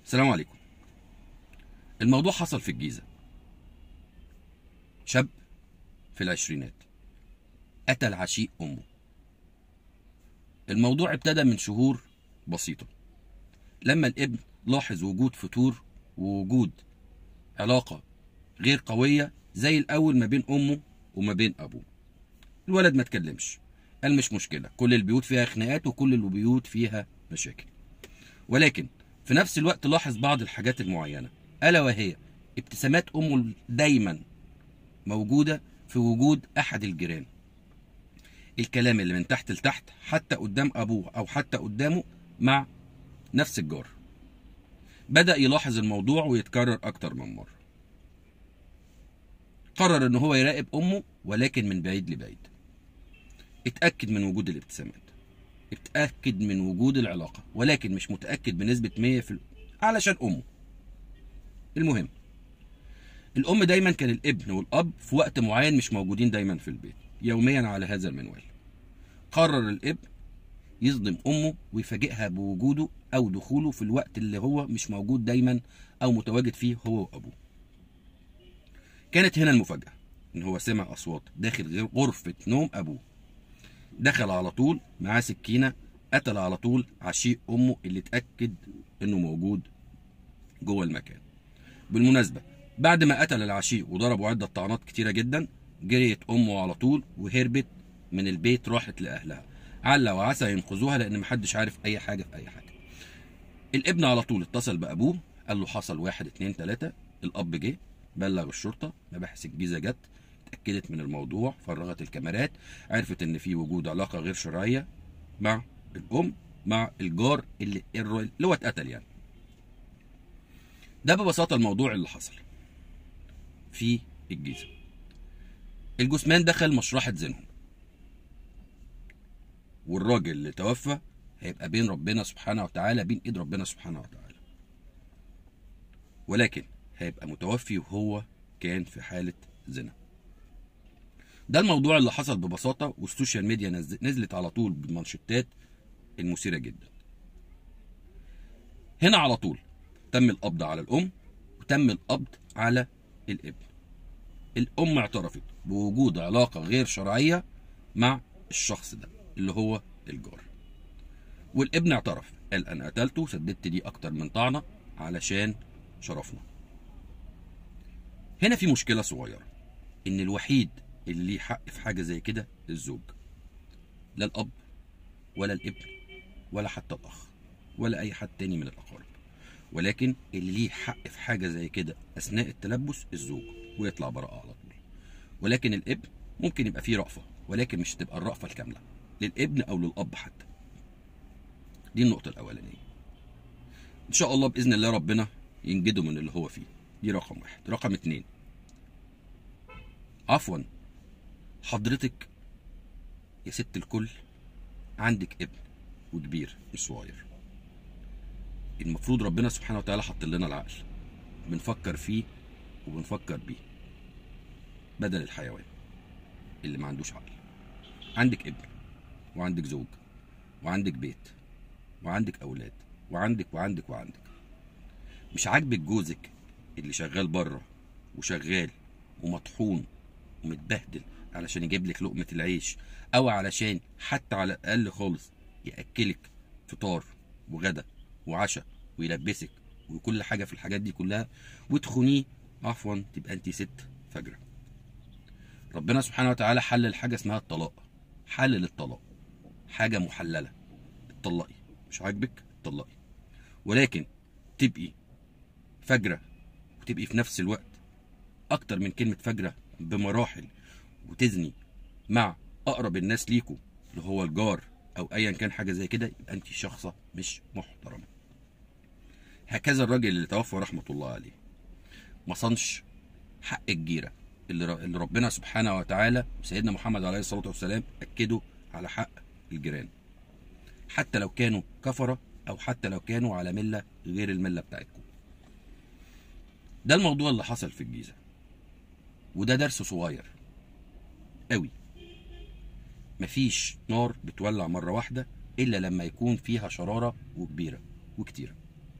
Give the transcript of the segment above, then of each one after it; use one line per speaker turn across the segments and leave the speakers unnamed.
السلام عليكم الموضوع حصل في الجيزة شاب في العشرينات قتل عشيق أمه الموضوع ابتدى من شهور بسيطة لما الابن لاحظ وجود فتور ووجود علاقة غير قوية زي الأول ما بين أمه وما بين أبوه الولد ما اتكلمش قال مش مشكلة كل البيوت فيها خناقات وكل البيوت فيها مشاكل ولكن في نفس الوقت لاحظ بعض الحاجات المعينة ألا وهي ابتسامات أمه دايما موجودة في وجود أحد الجيران الكلام اللي من تحت لتحت حتى قدام أبوه أو حتى قدامه مع نفس الجار بدأ يلاحظ الموضوع ويتكرر أكتر من مرة قرر إن هو يراقب أمه ولكن من بعيد لبعيد اتأكد من وجود الابتسامات اتأكد من وجود العلاقة ولكن مش متأكد بنسبة 100% علشان أمه المهم الأم دايما كان الابن والأب في وقت معين مش موجودين دايما في البيت يوميا على هذا المنوال قرر الابن يصدم أمه ويفاجئها بوجوده أو دخوله في الوقت اللي هو مش موجود دايما أو متواجد فيه هو وأبوه كانت هنا المفاجأة إن هو سمع أصوات داخل غرفة نوم أبوه دخل على طول معاه سكينة قتل على طول عشيق أمه اللي اتأكد إنه موجود جوه المكان بالمناسبة بعد ما قتل العشيق وضربه عدة طعنات كتيرة جدا جريت أمه على طول وهربت من البيت راحت لأهلها عل وعسى ينقذوها لأن محدش عارف أي حاجة في أي حاجة الابن على طول اتصل بأبوه قال له حصل واحد اتنين تلاتة الأب جه بلغ الشرطة مباحث الجيزة جت اتأكدت من الموضوع فرغت الكاميرات عرفت إن في وجود علاقة غير شرعية مع الأم مع الجار اللي اللي هو اتقتل يعني ده ببساطة الموضوع اللي حصل في الجيزة الجثمان دخل مشرحة زينهم والراجل اللي توفى هيبقى بين ربنا سبحانه وتعالى بين ايد ربنا سبحانه وتعالى ولكن هيبقى متوفي وهو كان في حالة زنا ده الموضوع اللي حصل ببساطة والسوشيال ميديا نزلت على طول بالمانشيتات المثيرة جدا هنا على طول تم القبض على الأم وتم القبض على الابن الأم اعترفت بوجود علاقة غير شرعية مع الشخص ده اللي هو الجار والابن اعترف قال أنا قتلته سددت دي أكتر من طعنة علشان شرفنا هنا في مشكلة صغيرة إن الوحيد اللي ليه حق في حاجة زي كده الزوج لا الأب ولا الابن ولا حتى الأخ ولا أي حد تاني من الأقارب ولكن اللي ليه حق في حاجة زي كده أثناء التلبس الزوج ويطلع براءة على طول ولكن الابن ممكن يبقى فيه رأفة ولكن مش تبقى الرأفة الكاملة للابن أو للأب حتى دي النقطة الأولانية إن شاء الله بإذن الله ربنا ينجده من اللي هو فيه دي رقم واحد رقم اتنين عفوا حضرتك يا ست الكل عندك ابن وكبير مش صغير المفروض ربنا سبحانه وتعالى حط لنا العقل بنفكر فيه وبنفكر بيه بدل الحيوان اللي ما عندوش عقل عندك ابن وعندك زوج وعندك بيت وعندك اولاد وعندك وعندك وعندك مش عاجبك جوزك اللي شغال بره وشغال ومطحون ومتبهدل علشان يجيب لك لقمة العيش او علشان حتى على الاقل خالص ياكلك فطار وغدا وعشاء ويلبسك وكل حاجه في الحاجات دي كلها وتخونيه عفوا تبقى انت ست فجره ربنا سبحانه وتعالى حلل حاجه اسمها الطلاق حلل الطلاق حاجه محلله اتطلقي مش عاجبك اتطلقي ولكن تبقي فجره وتبقي في نفس الوقت اكتر من كلمه فجره بمراحل وتزني مع اقرب الناس ليكوا اللي هو الجار او ايا كان حاجه زي كده يبقى انت شخصه مش محترمه هكذا الراجل اللي توفى رحمه الله عليه ما صنش حق الجيره اللي اللي ربنا سبحانه وتعالى وسيدنا محمد عليه الصلاه والسلام اكدوا على حق الجيران حتى لو كانوا كفره او حتى لو كانوا على مله غير المله بتاعتكم ده الموضوع اللي حصل في الجيزه وده درس صغير قوي مفيش نار بتولع مرة واحدة إلا لما يكون فيها شرارة وكبيرة وكتيرة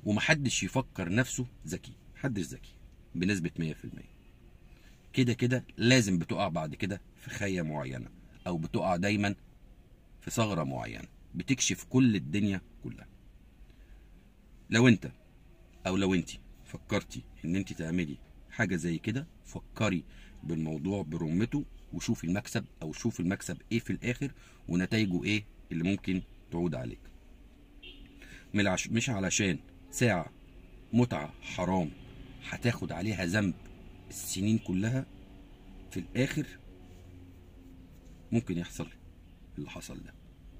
ومحدش يفكر نفسه ذكي محدش ذكي بنسبة 100% كده كده لازم بتقع بعد كده في خية معينة أو بتقع دايما في ثغرة معينة بتكشف كل الدنيا كلها لو انت او لو انت فكرتي ان انت تعملي حاجة زي كده فكري بالموضوع برمته وشوفي المكسب او شوفي المكسب ايه في الاخر ونتائجه ايه اللي ممكن تعود عليك ملعش- مش علشان ساعة متعة حرام هتاخد عليها ذنب السنين كلها في الاخر ممكن يحصل اللي حصل ده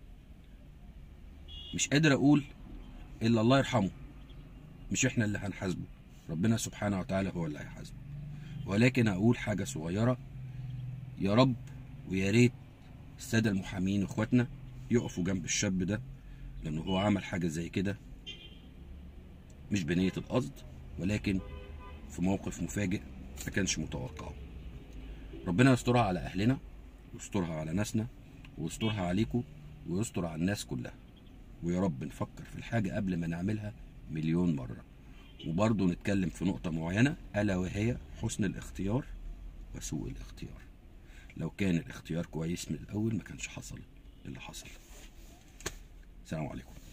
مش قادر اقول الا الله يرحمه مش احنا اللي هنحاسبه ربنا سبحانه وتعالى هو اللي هيحاسبه ولكن اقول حاجه صغيره يا رب ويا ريت الساده المحامين اخواتنا يقفوا جنب الشاب ده لانه هو عمل حاجه زي كده مش بنيه القصد ولكن في موقف مفاجئ ما كانش متوقعه ربنا يسترها على اهلنا ويسترها على ناسنا ويسترها عليكم ويستر على الناس كلها ويا رب نفكر في الحاجة قبل ما نعملها مليون مرة وبرضه نتكلم في نقطة معينة ألا وهي حسن الاختيار وسوء الاختيار لو كان الاختيار كويس من الأول ما كانش حصل اللي حصل السلام عليكم